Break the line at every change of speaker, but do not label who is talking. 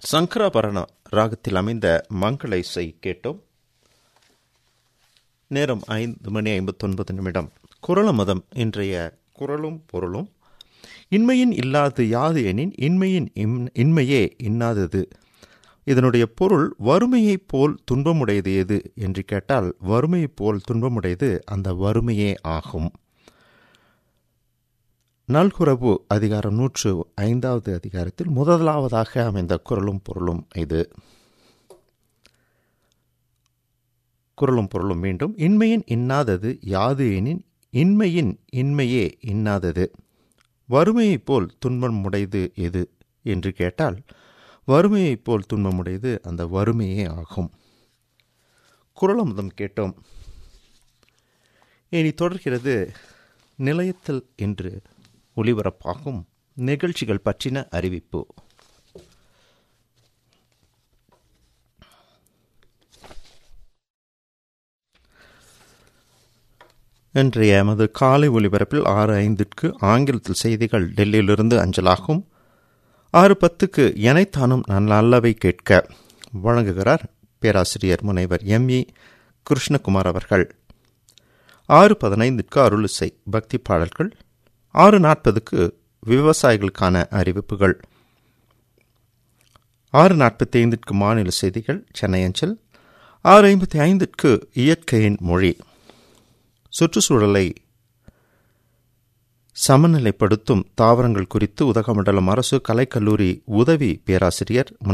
சங்கராபரண ராகத்தில் அமைந்த மங்கள இசை கேட்டோம் நேரம் ஐந்து மணி ஐம்பத்தொன்பது நிமிடம் குரல மதம் இன்றைய குரலும் பொருளும் இன்மையின் இல்லாது யாது எனின் இன்மையின் இம்- இன்மையே இன்னாதது இதனுடைய பொருள் வறுமையைப் போல் துன்பமுடையது எது என்று கேட்டால் வறுமையைப் போல் துன்பமுடையது அந்த வறுமையே ஆகும் நல்குரவு அதிகாரம் நூற்று ஐந்தாவது அதிகாரத்தில் முதலாவதாக அமைந்த குரலும் பொருளும் இது குரலும் பொருளும் மீண்டும் இன்மையின் இன்னாதது யாது எனின் இன்மையின் இன்மையே இன்னாதது வறுமையைப் போல் துன்பமுடையது எது என்று கேட்டால் வறுமையைப் போல் துன்பமுடையது அந்த வறுமையே ஆகும் குரலமுதம் கேட்டோம் இனி தொடர்கிறது நிலையத்தில் இன்று ஒளிபரப்பாகும் நிகழ்ச்சிகள் பற்றின அறிவிப்பு இன்றைய எமது காலை ஒலிபரப்பில் ஆறு ஐந்திற்கு ஆங்கிலத்தில் செய்திகள் டெல்லியிலிருந்து அஞ்சலாகும் ஆறு பத்துக்கு எனைத்தானும் நல்லவை கேட்க வழங்குகிறார் பேராசிரியர் முனைவர் எம் இ கிருஷ்ணகுமார் அவர்கள் ஆறு பதினைந்திற்கு அருளிசை பக்தி பாடல்கள் ஆறு நாற்பதுக்கு விவசாயிகளுக்கான அறிவிப்புகள் ஆறு நாற்பத்தி ஐந்திற்கு மாநில செய்திகள் சென்னை அஞ்சல் ஆறு ஐம்பத்தி ஐந்திற்கு இயற்கையின் மொழி சுற்றுச்சூழலை சமநிலைப்படுத்தும் தாவரங்கள் குறித்து உதகமண்டலம் அரசு கலைக்கல்லூரி உதவி பேராசிரியர்